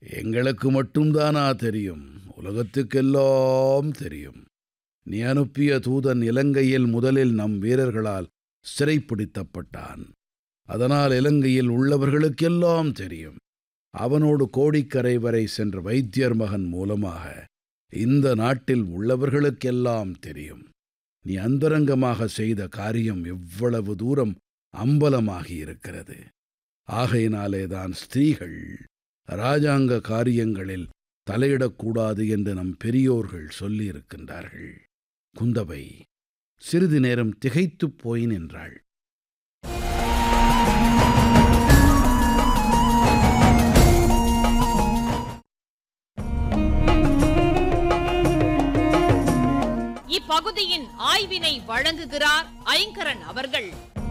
எங்களுக்கு மட்டும்தானா தெரியும் உலகத்துக்கெல்லாம் தெரியும் நீ அனுப்பிய தூதன் இலங்கையில் முதலில் நம் வீரர்களால் சிறைப்பிடித்தப்பட்டான் அதனால் இலங்கையில் உள்ளவர்களுக்கெல்லாம் தெரியும் அவனோடு கோடிக்கரை வரை சென்ற வைத்தியர் மகன் மூலமாக இந்த நாட்டில் உள்ளவர்களுக்கெல்லாம் தெரியும் நீ அந்தரங்கமாக செய்த காரியம் எவ்வளவு தூரம் அம்பலமாகி இருக்கிறது ஆகையினாலேதான் ஸ்திரீகள் இராஜாங்க காரியங்களில் தலையிடக்கூடாது என்று நம் பெரியோர்கள் சொல்லியிருக்கின்றார்கள் குந்தவை சிறிது நேரம் திகைத்துப் போய் நின்றாள் இப்பகுதியின் ஆய்வினை வழங்குகிறார் ஐங்கரன் அவர்கள்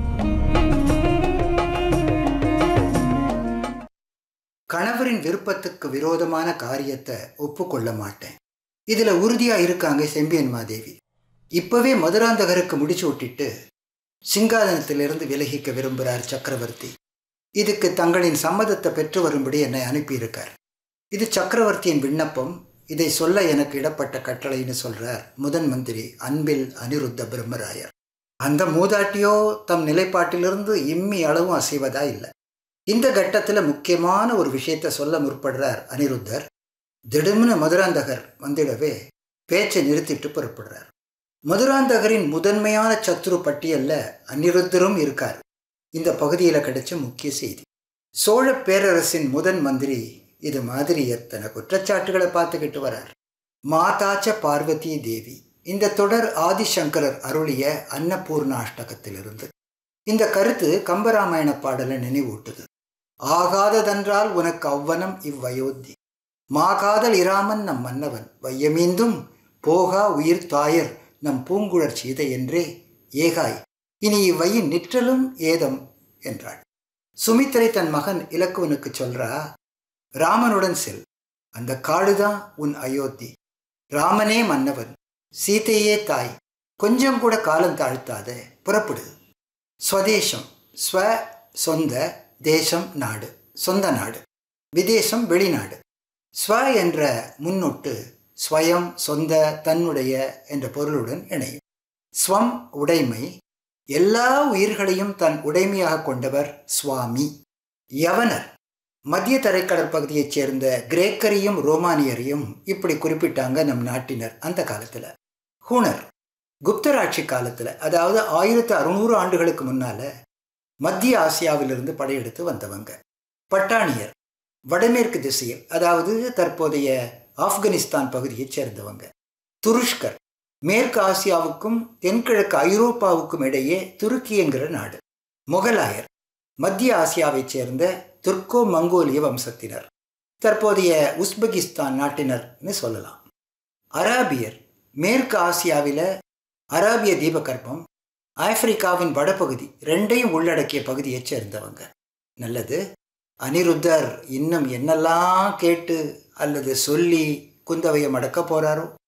கணவரின் விருப்பத்துக்கு விரோதமான காரியத்தை ஒப்புக்கொள்ள மாட்டேன் இதுல உறுதியா இருக்காங்க செம்பியன் மாதேவி இப்பவே மதுராந்தகருக்கு முடிச்சு விட்டுட்டு சிங்காதனத்திலிருந்து விலகிக்க விரும்புகிறார் சக்கரவர்த்தி இதுக்கு தங்களின் சம்மதத்தை பெற்று வரும்படி என்னை அனுப்பியிருக்கார் இது சக்கரவர்த்தியின் விண்ணப்பம் இதை சொல்ல எனக்கு இடப்பட்ட கட்டளைன்னு சொல்றார் முதன் மந்திரி அன்பில் அனிருத்த பிரம்மராயர் அந்த மூதாட்டியோ தம் நிலைப்பாட்டிலிருந்து இம்மி அளவும் அசைவதா இல்லை இந்த கட்டத்தில் முக்கியமான ஒரு விஷயத்த சொல்ல முற்படுறார் அனிருத்தர் திடும்னு மதுராந்தகர் வந்திடவே பேச்சை நிறுத்திட்டு புறப்படுறார் மதுராந்தகரின் முதன்மையான சத்துரு பட்டியல்ல அனிருத்தரும் இருக்கார் இந்த பகுதியில் கிடைச்ச முக்கிய செய்தி சோழ பேரரசின் முதன் மந்திரி இது மாதிரி எத்தனை குற்றச்சாட்டுகளை பார்த்துக்கிட்டு வரார் மாதாச்ச பார்வதி தேவி இந்த தொடர் ஆதிசங்கரர் அருளிய அன்னபூர்ண அஷ்டகத்திலிருந்து இந்த கருத்து கம்பராமாயண பாடலை நினைவூட்டுது ஆகாததென்றால் உனக்கு அவ்வனம் இவ்வயோத்தி மாகாதல் இராமன் நம் மன்னவன் வையமீந்தும் போகா உயிர் தாயர் நம் பூங்குழற் சீதை என்றே ஏகாய் இனி இவ்வையின் நிற்றலும் ஏதம் என்றாள் சுமித்திரை தன் மகன் இலக்குவனுக்கு சொல்றா ராமனுடன் செல் அந்த காடுதான் உன் அயோத்தி ராமனே மன்னவன் சீதையே தாய் கொஞ்சம் கூட காலம் தாழ்த்தாத புறப்படு ஸ்வதேசம் ஸ்வ சொந்த தேசம் நாடு சொந்த நாடு விதேசம் வெளிநாடு ஸ்வ என்ற முன்னொட்டு ஸ்வயம் சொந்த தன்னுடைய என்ற பொருளுடன் இணையும் ஸ்வம் உடைமை எல்லா உயிர்களையும் தன் உடைமையாக கொண்டவர் சுவாமி யவனர் மத்திய தரைக்கடல் பகுதியைச் சேர்ந்த கிரேக்கரையும் ரோமானியரையும் இப்படி குறிப்பிட்டாங்க நம் நாட்டினர் அந்த காலத்தில் ஹூனர் குப்தராட்சி காலத்தில் அதாவது ஆயிரத்து அறுநூறு ஆண்டுகளுக்கு முன்னால மத்திய ஆசியாவிலிருந்து படையெடுத்து வந்தவங்க பட்டாணியர் வடமேற்கு திசையில் அதாவது தற்போதைய ஆப்கானிஸ்தான் பகுதியைச் சேர்ந்தவங்க துருஷ்கர் மேற்கு ஆசியாவுக்கும் தென்கிழக்கு ஐரோப்பாவுக்கும் இடையே துருக்கி என்கிற நாடு முகலாயர் மத்திய ஆசியாவைச் சேர்ந்த துர்க்கோ மங்கோலிய வம்சத்தினர் தற்போதைய உஸ்பெகிஸ்தான் நாட்டினர்னு சொல்லலாம் அராபியர் மேற்கு ஆசியாவில் அராபிய தீபகற்பம் ஆப்பிரிக்காவின் வடபகுதி ரெண்டையும் உள்ளடக்கிய பகுதியைச் சேர்ந்தவங்க நல்லது அனிருத்தர் இன்னும் என்னெல்லாம் கேட்டு அல்லது சொல்லி குந்தவையை மடக்க போறாரோ